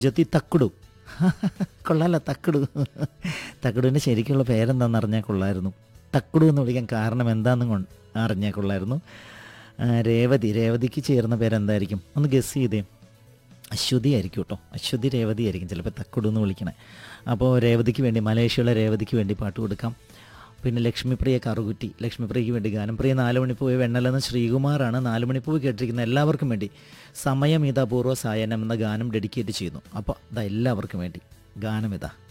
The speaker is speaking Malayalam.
ജത്തി തക്കുടു കൊള്ളാലോ തക്കുടു തക്കുടുവിൻ്റെ ശരിക്കുള്ള പേരെന്താണെന്ന് അറിഞ്ഞാൽ കൊള്ളായിരുന്നു തക്കുടു എന്ന് വിളിക്കാൻ കാരണം എന്താണെന്നും കൊണ്ട് അറിഞ്ഞാൽ കൊള്ളായിരുന്നു ആ, രേവതി രേവതിക്ക് ചേർന്ന പേരെന്തായിരിക്കും ഒന്ന് ഗസ് ചെയ്തേ അശ്വതി ആയിരിക്കും കേട്ടോ അശ്വതി രേവതി ആയിരിക്കും ചിലപ്പോൾ തക്കുടു എന്ന് വിളിക്കണേ അപ്പോൾ രേവതിക്ക് വേണ്ടി മലേഷ്യയിലെ രേവതിക്ക് വേണ്ടി പാട്ട് കൊടുക്കാം പിന്നെ ലക്ഷ്മിപ്രിയ കറുകുറ്റി ലക്ഷ്മിപ്രിയയ്ക്ക് വേണ്ടി ഗാനം പ്രിയ നാല് മണിപ്പൂവ് വെണ്ണലെന്ന ശ്രീകുമാറാണ് നാല് മണിപ്പൂവ് കേട്ടിരിക്കുന്ന എല്ലാവർക്കും വേണ്ടി സമയം ഇതാ പൂർവ്വ സായനം എന്ന ഗാനം ഡെഡിക്കേറ്റ് ചെയ്യുന്നു അപ്പോൾ ഇതാ എല്ലാവർക്കും വേണ്ടി ഗാനം ഇതാ